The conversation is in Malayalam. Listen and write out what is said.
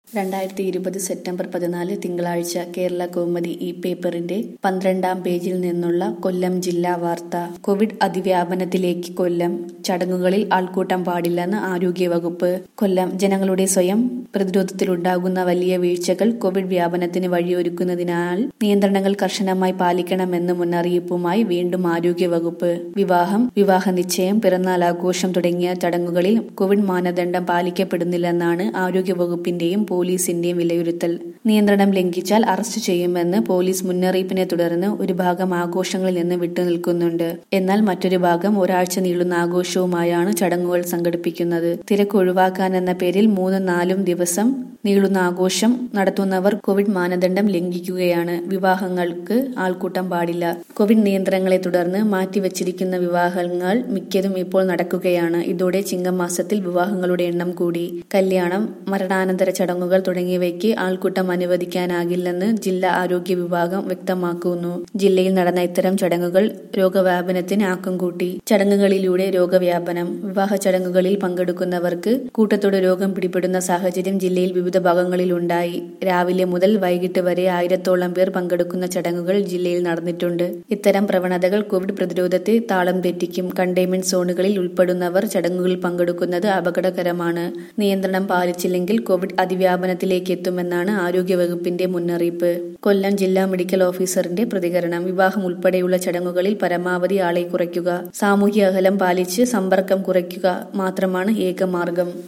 രണ്ടായിരത്തി ഇരുപത് സെപ്റ്റംബർ പതിനാല് തിങ്കളാഴ്ച കേരള കൗമുദി ഈ പേപ്പറിന്റെ പന്ത്രണ്ടാം പേജിൽ നിന്നുള്ള കൊല്ലം ജില്ലാ വാർത്ത കോവിഡ് അതിവ്യാപനത്തിലേക്ക് കൊല്ലം ചടങ്ങുകളിൽ ആൾക്കൂട്ടം പാടില്ലെന്ന് ആരോഗ്യവകുപ്പ് കൊല്ലം ജനങ്ങളുടെ സ്വയം പ്രതിരോധത്തിലുണ്ടാകുന്ന വലിയ വീഴ്ചകൾ കോവിഡ് വ്യാപനത്തിന് വഴിയൊരുക്കുന്നതിനാൽ നിയന്ത്രണങ്ങൾ കർശനമായി പാലിക്കണമെന്ന് മുന്നറിയിപ്പുമായി വീണ്ടും ആരോഗ്യവകുപ്പ് വിവാഹം വിവാഹ നിശ്ചയം പിറന്നാൾ ആഘോഷം തുടങ്ങിയ ചടങ്ങുകളിൽ കോവിഡ് മാനദണ്ഡം പാലിക്കപ്പെടുന്നില്ലെന്നാണ് ആരോഗ്യവകുപ്പിന്റെയും പോലീസിന്റെയും വിലയിരുത്തൽ നിയന്ത്രണം ലംഘിച്ചാൽ അറസ്റ്റ് ചെയ്യുമെന്ന് പോലീസ് മുന്നറിയിപ്പിനെ തുടർന്ന് ഒരു ഭാഗം ആഘോഷങ്ങളിൽ നിന്ന് വിട്ടുനിൽക്കുന്നുണ്ട് എന്നാൽ മറ്റൊരു ഭാഗം ഒരാഴ്ച നീളുന്ന ആഘോഷവുമായാണ് ചടങ്ങുകൾ സംഘടിപ്പിക്കുന്നത് തിരക്ക് ഒഴിവാക്കാൻ എന്ന പേരിൽ മൂന്നും നാലും ദിവസം നീളുന്ന ആഘോഷം നടത്തുന്നവർ കോവിഡ് മാനദണ്ഡം ലംഘിക്കുകയാണ് വിവാഹങ്ങൾക്ക് ആൾക്കൂട്ടം പാടില്ല കോവിഡ് നിയന്ത്രണങ്ങളെ തുടർന്ന് മാറ്റിവച്ചിരിക്കുന്ന വിവാഹങ്ങൾ മിക്കതും ഇപ്പോൾ നടക്കുകയാണ് ഇതോടെ ചിങ്ങമാസത്തിൽ വിവാഹങ്ങളുടെ എണ്ണം കൂടി കല്യാണം മരണാനന്തര ചടങ്ങുകൾ തുടങ്ങിയവയ്ക്ക് ആൾക്കൂട്ടം അനുവദിക്കാനാകില്ലെന്ന് ജില്ലാ ആരോഗ്യ വിഭാഗം വ്യക്തമാക്കുന്നു ജില്ലയിൽ നടന്ന ഇത്തരം ചടങ്ങുകൾ രോഗവ്യാപനത്തിന് ആക്കം കൂട്ടി ചടങ്ങുകളിലൂടെ രോഗവ്യാപനം വിവാഹ ചടങ്ങുകളിൽ പങ്കെടുക്കുന്നവർക്ക് കൂട്ടത്തോടെ രോഗം പിടിപെടുന്ന സാഹചര്യം ജില്ലയിൽ വിവിധ ഭാഗങ്ങളിൽ ഉണ്ടായി രാവിലെ മുതൽ വൈകിട്ട് വരെ ആയിരത്തോളം പേർ പങ്കെടുക്കുന്ന ചടങ്ങുകൾ ജില്ലയിൽ നടന്നിട്ടുണ്ട് ഇത്തരം പ്രവണതകൾ കോവിഡ് പ്രതിരോധത്തെ താളം തെറ്റിക്കും കണ്ടെയ്ൻമെന്റ് സോണുകളിൽ ഉൾപ്പെടുന്നവർ ചടങ്ങുകളിൽ പങ്കെടുക്കുന്നത് അപകടകരമാണ് നിയന്ത്രണം പാലിച്ചില്ലെങ്കിൽ കോവിഡ് അതിവ്യാപനത്തിലേക്ക് എത്തുമെന്നാണ് ആരോഗ്യവകുപ്പിന്റെ മുന്നറിയിപ്പ് കൊല്ലം ജില്ലാ മെഡിക്കൽ ഓഫീസറിന്റെ പ്രതികരണം വിവാഹം ഉൾപ്പെടെയുള്ള ചടങ്ങുകളിൽ പരമാവധി ആളെ കുറയ്ക്കുക സാമൂഹ്യ അകലം പാലിച്ച് സമ്പർക്കം കുറയ്ക്കുക മാത്രമാണ് ഏക മാർഗം